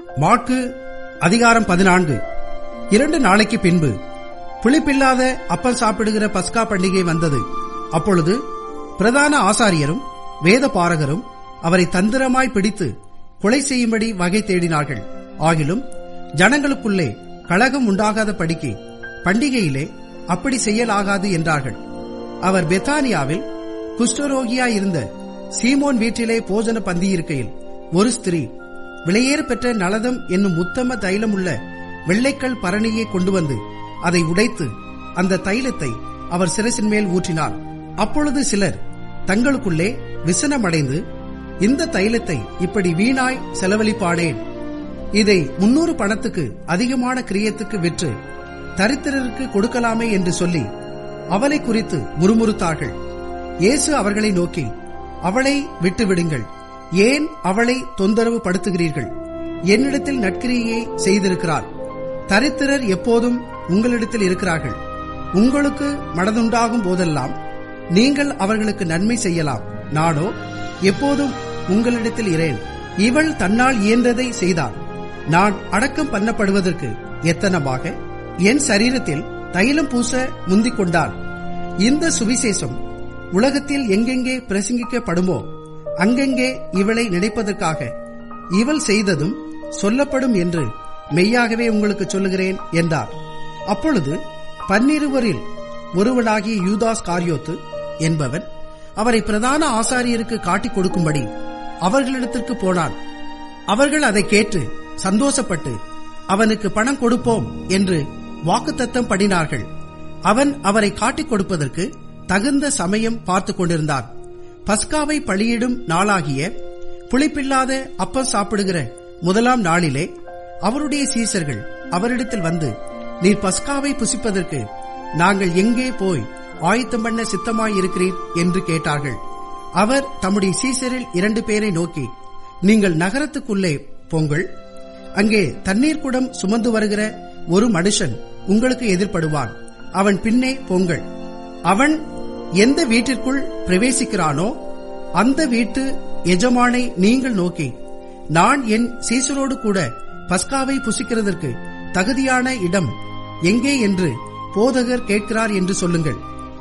மாற்கு அதிகாரம் பதினான்கு இரண்டு நாளைக்கு பின்பு புளிப்பில்லாத அப்பம் சாப்பிடுகிற பஸ்கா பண்டிகை வந்தது அப்பொழுது பிரதான ஆசாரியரும் வேத பாரகரும் அவரை தந்திரமாய் பிடித்து கொலை செய்யும்படி வகை தேடினார்கள் ஆகிலும் ஜனங்களுக்குள்ளே கழகம் உண்டாகாத படிக்கு பண்டிகையிலே அப்படி செய்யலாகாது என்றார்கள் அவர் பெத்தானியாவில் குஷ்டரோகியாயிருந்த சீமோன் வீட்டிலே போஜன பந்தியிருக்கையில் ஒரு ஸ்திரீ விலையேற பெற்ற நலதம் என்னும் உத்தம தைலமுள்ள வெள்ளைக்கல் பரணியை கொண்டு வந்து அதை உடைத்து அந்த தைலத்தை அவர் சிரசின் மேல் ஊற்றினார் அப்பொழுது சிலர் தங்களுக்குள்ளே விசனமடைந்து இந்த தைலத்தை இப்படி வீணாய் செலவழிப்பானேன் இதை முன்னூறு பணத்துக்கு அதிகமான கிரியத்துக்கு விற்று தரித்திரருக்கு கொடுக்கலாமே என்று சொல்லி அவளை குறித்து முறுமுறுத்தார்கள் இயேசு அவர்களை நோக்கி அவளை விட்டுவிடுங்கள் ஏன் அவளை தொந்தரவு படுத்துகிறீர்கள் என்னிடத்தில் நற்கிரியை செய்திருக்கிறார் தரித்திரர் எப்போதும் உங்களிடத்தில் இருக்கிறார்கள் உங்களுக்கு மனதுண்டாகும் போதெல்லாம் நீங்கள் அவர்களுக்கு நன்மை செய்யலாம் நானோ எப்போதும் உங்களிடத்தில் இரேன் இவள் தன்னால் இயன்றதை செய்தாள் நான் அடக்கம் பண்ணப்படுவதற்கு எத்தனமாக என் சரீரத்தில் தைலம் பூச முந்திக் கொண்டாள் இந்த சுவிசேஷம் உலகத்தில் எங்கெங்கே பிரசங்கிக்கப்படுமோ அங்கெங்கே இவளை நினைப்பதற்காக இவள் செய்ததும் சொல்லப்படும் என்று மெய்யாகவே உங்களுக்கு சொல்லுகிறேன் என்றார் அப்பொழுது பன்னிருவரில் ஒருவனாகிய யூதாஸ் காரியோத்து என்பவன் அவரை பிரதான ஆசாரியருக்கு காட்டிக் கொடுக்கும்படி அவர்களிடத்திற்கு போனான் அவர்கள் அதை கேட்டு சந்தோஷப்பட்டு அவனுக்கு பணம் கொடுப்போம் என்று வாக்குத்தத்தம் பண்ணினார்கள் அவன் அவரை காட்டிக் கொடுப்பதற்கு தகுந்த சமயம் பார்த்து கொண்டிருந்தான் பஸ்காவை பலியிடும் நாளாகிய புளிப்பில்லாத அப்பம் சாப்பிடுகிற முதலாம் நாளிலே அவருடைய சீசர்கள் அவரிடத்தில் வந்து நீர் பஸ்காவை புசிப்பதற்கு நாங்கள் எங்கே போய் ஆயத்தம் பண்ண சித்தமாயிருக்கிறீர் என்று கேட்டார்கள் அவர் தம்முடைய சீசரில் இரண்டு பேரை நோக்கி நீங்கள் நகரத்துக்குள்ளே போங்கள் அங்கே தண்ணீர் குடம் சுமந்து வருகிற ஒரு மனுஷன் உங்களுக்கு எதிர்ப்படுவான் அவன் பின்னே போங்கள் அவன் எந்த வீட்டிற்குள் பிரவேசிக்கிறானோ அந்த வீட்டு எஜமானை நீங்கள் நோக்கி நான் என் சீசரோடு கூட பஸ்காவை புசிக்கிறதற்கு தகுதியான இடம் எங்கே என்று போதகர் கேட்கிறார் என்று சொல்லுங்கள்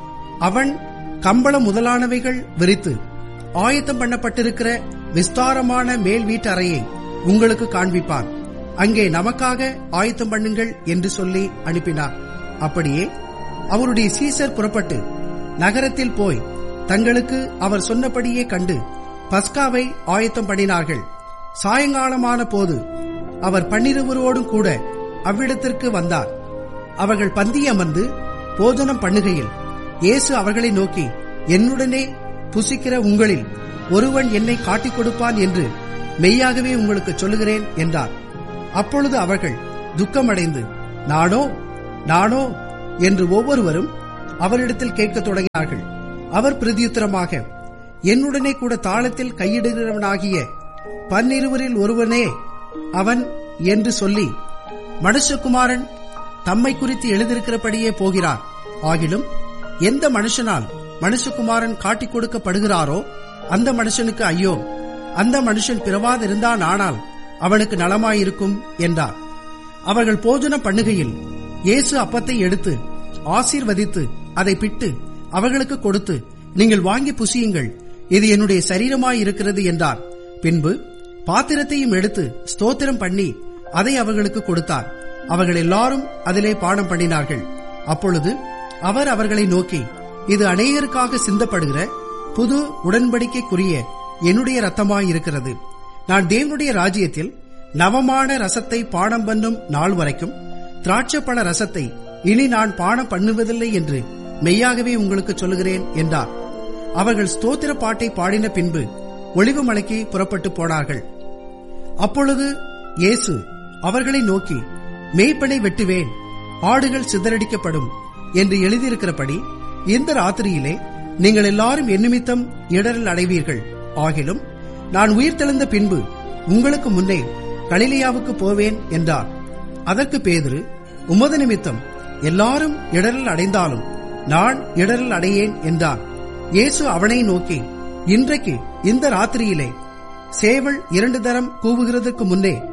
அவன் கம்பளம் முதலானவைகள் விரித்து ஆயத்தம் பண்ணப்பட்டிருக்கிற விஸ்தாரமான மேல் வீட்டு அறையை உங்களுக்கு காண்பிப்பான் அங்கே நமக்காக ஆயத்தம் பண்ணுங்கள் என்று சொல்லி அனுப்பினார் அப்படியே அவருடைய சீசர் புறப்பட்டு நகரத்தில் போய் தங்களுக்கு அவர் சொன்னபடியே கண்டு பஸ்காவை ஆயத்தம் பண்ணினார்கள் சாயங்காலமான போது அவர் பன்னிருவரோடும் கூட அவ்விடத்திற்கு வந்தார் அவர்கள் பந்தி அமர்ந்து போஜனம் பண்ணுகையில் இயேசு அவர்களை நோக்கி என்னுடனே புசிக்கிற உங்களில் ஒருவன் என்னை காட்டிக் கொடுப்பான் என்று மெய்யாகவே உங்களுக்கு சொல்லுகிறேன் என்றார் அப்பொழுது அவர்கள் துக்கமடைந்து நானோ நானோ என்று ஒவ்வொருவரும் அவரிடத்தில் கேட்கத் தொடங்கினார்கள் அவர் பிரதியுத்தரமாக என்னுடனே கூட தாளத்தில் கையிடுகிறவனாகிய பன்னிருவரில் ஒருவனே அவன் என்று சொல்லி மனுஷகுமாரன் தம்மை குறித்து எழுதியிருக்கிறபடியே போகிறார் ஆகிலும் எந்த மனுஷனால் மனுஷகுமாரன் காட்டிக் கொடுக்கப்படுகிறாரோ அந்த மனுஷனுக்கு ஐயோ அந்த மனுஷன் பிறவாதிருந்தான் ஆனால் அவனுக்கு நலமாயிருக்கும் என்றார் அவர்கள் போஜன பண்ணுகையில் இயேசு அப்பத்தை எடுத்து ஆசீர்வதித்து அதை பிட்டு அவர்களுக்கு கொடுத்து நீங்கள் வாங்கி புசியுங்கள் இது என்னுடைய சரீரமாயிருக்கிறது என்றார் பின்பு பாத்திரத்தையும் எடுத்து ஸ்தோத்திரம் பண்ணி அதை அவர்களுக்கு கொடுத்தார் அவர்கள் எல்லாரும் அதிலே பானம் பண்ணினார்கள் அப்பொழுது அவர் அவர்களை நோக்கி இது அநேகருக்காக சிந்தப்படுகிற புது உடன்படிக்கைக்குரிய என்னுடைய ரத்தமாயிருக்கிறது நான் தேவனுடைய ராஜ்யத்தில் நவமான ரசத்தை பானம் பண்ணும் நாள் வரைக்கும் திராட்சப்பழ ரசத்தை இனி நான் பானம் பண்ணுவதில்லை என்று மெய்யாகவே உங்களுக்கு சொல்லுகிறேன் என்றார் அவர்கள் ஸ்தோத்திர பாட்டை பாடின பின்பு ஒளிவு மலைக்கு புறப்பட்டு போனார்கள் அப்பொழுது இயேசு அவர்களை நோக்கி மேய்ப்பனை வெட்டுவேன் ஆடுகள் சிதறடிக்கப்படும் என்று எழுதியிருக்கிறபடி இந்த ராத்திரியிலே நீங்கள் எல்லாரும் என் நிமித்தம் இடரல் அடைவீர்கள் ஆகிலும் நான் உயிர்த்தெழுந்த பின்பு உங்களுக்கு முன்னே கலிலியாவுக்கு போவேன் என்றார் அதற்கு பேதுரு உமது நிமித்தம் எல்லாரும் இடரல் அடைந்தாலும் நான் இடரல் அடையேன் என்றான் இயேசு அவனை நோக்கி இன்றைக்கு இந்த ராத்திரியிலே சேவல் இரண்டு தரம் கூவுகிறதற்கு முன்னே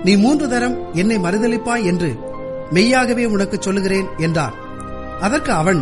நீ மூன்று தரம் என்னை மறுதலிப்பாய் என்று மெய்யாகவே உனக்கு சொல்லுகிறேன் என்றார் அதற்கு அவன்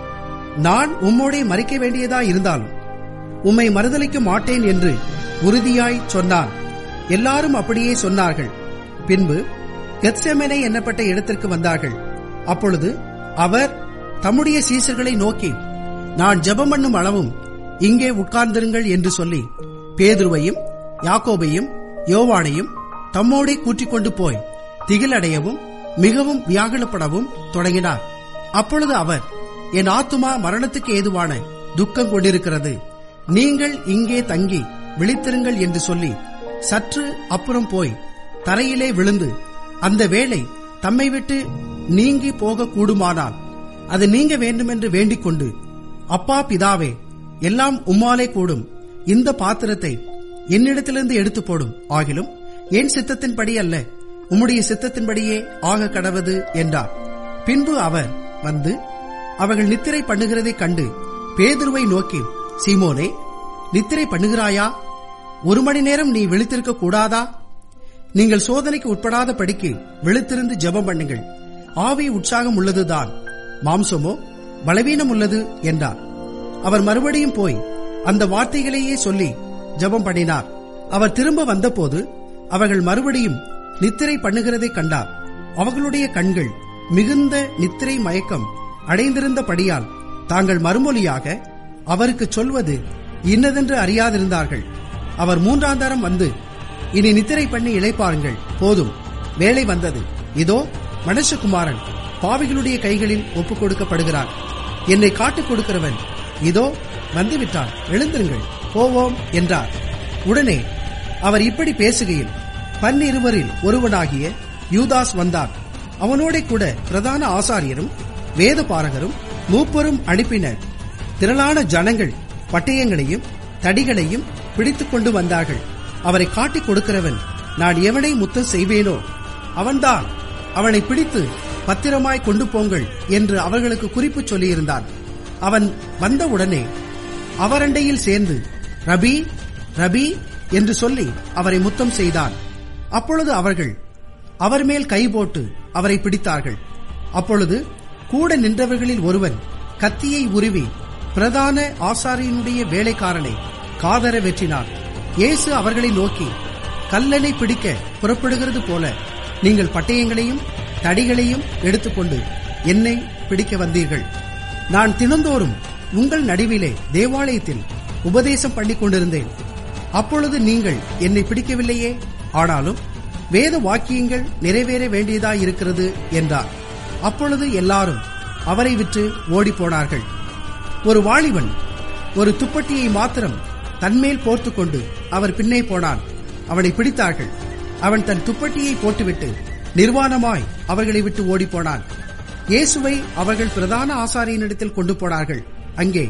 நான் உம்மோடே மறிக்க வேண்டியதா இருந்தாலும் உம்மை மறுதலிக்க மாட்டேன் என்று உறுதியாய் சொன்னான் எல்லாரும் அப்படியே சொன்னார்கள் பின்பு கெத்செமனே எண்ணப்பட்ட இடத்திற்கு வந்தார்கள் அப்பொழுது அவர் தம்முடைய சீசர்களை நோக்கி நான் ஜெபம் பண்ணும் அளவும் இங்கே உட்கார்ந்திருங்கள் என்று சொல்லி பேதுருவையும் யாக்கோபையும் யோவானையும் தம்மோடே கூட்டிக் கொண்டு போய் திகிலடையவும் மிகவும் வியாகுலப்படவும் தொடங்கினார் அப்பொழுது அவர் என் ஆத்துமா மரணத்துக்கு ஏதுவான துக்கம் கொண்டிருக்கிறது நீங்கள் இங்கே தங்கி விழித்திருங்கள் என்று சொல்லி சற்று அப்புறம் போய் தரையிலே விழுந்து அந்த வேளை தம்மை விட்டு நீங்கி போக கூடுமானால் அது நீங்க வேண்டுமென்று வேண்டிக் கொண்டு அப்பா பிதாவே எல்லாம் உம்மாலே கூடும் இந்த பாத்திரத்தை என்னிடத்திலிருந்து எடுத்து போடும் ஆகிலும் என் சித்தத்தின்படி அல்ல உம்முடைய சித்தத்தின்படியே ஆக கடவது என்றார் பின்பு அவர் வந்து அவர்கள் நித்திரை பண்ணுகிறதைக் கண்டு பேதுருவை நோக்கி சீமோனே நித்திரை பண்ணுகிறாயா ஒரு மணி நேரம் நீ விழித்திருக்க கூடாதா நீங்கள் சோதனைக்கு உட்படாத படிக்கு விழித்திருந்து ஜெபம் பண்ணுங்கள் ஆவி உற்சாகம் உள்ளதுதான் மாம்சமோ பலவீனம் உள்ளது என்றார் அவர் மறுபடியும் போய் அந்த வார்த்தைகளையே சொல்லி ஜெபம் பண்ணினார் அவர் திரும்ப வந்தபோது அவர்கள் மறுபடியும் நித்திரை பண்ணுகிறதை கண்டார் அவர்களுடைய கண்கள் மிகுந்த நித்திரை மயக்கம் அடைந்திருந்தபடியால் தாங்கள் மறுமொழியாக அவருக்கு சொல்வது இன்னதென்று அறியாதிருந்தார்கள் அவர் மூன்றாம் தரம் வந்து இனி நித்திரை பண்ணி இளைப்பாருங்கள் போதும் வேலை வந்தது இதோ மனுஷகுமாரன் பாவிகளுடைய கைகளில் ஒப்புக் கொடுக்கப்படுகிறார் என்னை காட்டுக் கொடுக்கிறவன் இதோ வந்துவிட்டான் எழுந்திருங்கள் போவோம் என்றார் உடனே அவர் இப்படி பேசுகையில் பன்னிருவரில் ஒருவனாகிய யூதாஸ் வந்தார் அவனோட கூட பிரதான ஆசாரியரும் வேத பாரகரும் மூப்பரும் அனுப்பினர் திரளான ஜனங்கள் பட்டயங்களையும் தடிகளையும் பிடித்துக் கொண்டு வந்தார்கள் அவரை காட்டிக் கொடுக்கிறவன் நான் எவனை முத்தம் செய்வேனோ அவன்தான் அவனை பிடித்து பத்திரமாய் கொண்டு போங்கள் என்று அவர்களுக்கு குறிப்பு சொல்லியிருந்தான் அவன் வந்தவுடனே அவரண்டையில் சேர்ந்து ரபி ரபி என்று சொல்லி அவரை முத்தம் செய்தான் அப்பொழுது அவர்கள் அவர் மேல் கை போட்டு அவரை பிடித்தார்கள் அப்பொழுது கூட நின்றவர்களில் ஒருவன் கத்தியை உருவி பிரதான ஆசாரியனுடைய வேலைக்காரனை காதர வெற்றினார் இயேசு அவர்களை நோக்கி கல்லனை பிடிக்க புறப்படுகிறது போல நீங்கள் பட்டயங்களையும் தடிகளையும் எடுத்துக்கொண்டு என்னை பிடிக்க வந்தீர்கள் நான் தினந்தோறும் உங்கள் நடுவிலே தேவாலயத்தில் உபதேசம் பண்ணிக் கொண்டிருந்தேன் அப்பொழுது நீங்கள் என்னை பிடிக்கவில்லையே ஆனாலும் வேத வாக்கியங்கள் நிறைவேற வேண்டியதாயிருக்கிறது என்றார் அப்பொழுது எல்லாரும் அவரை விட்டு ஓடிப்போனார்கள் ஒரு வாலிபன் ஒரு துப்பட்டியை மாத்திரம் தன்மேல் போர்த்துக் கொண்டு அவர் பின்னே போனான் அவனை பிடித்தார்கள் அவன் தன் துப்பட்டியை போட்டுவிட்டு நிர்வாணமாய் அவர்களை விட்டு ஓடிப்போனான் இயேசுவை அவர்கள் பிரதான ஆசாரியனிடத்தில் கொண்டு போனார்கள் அங்கே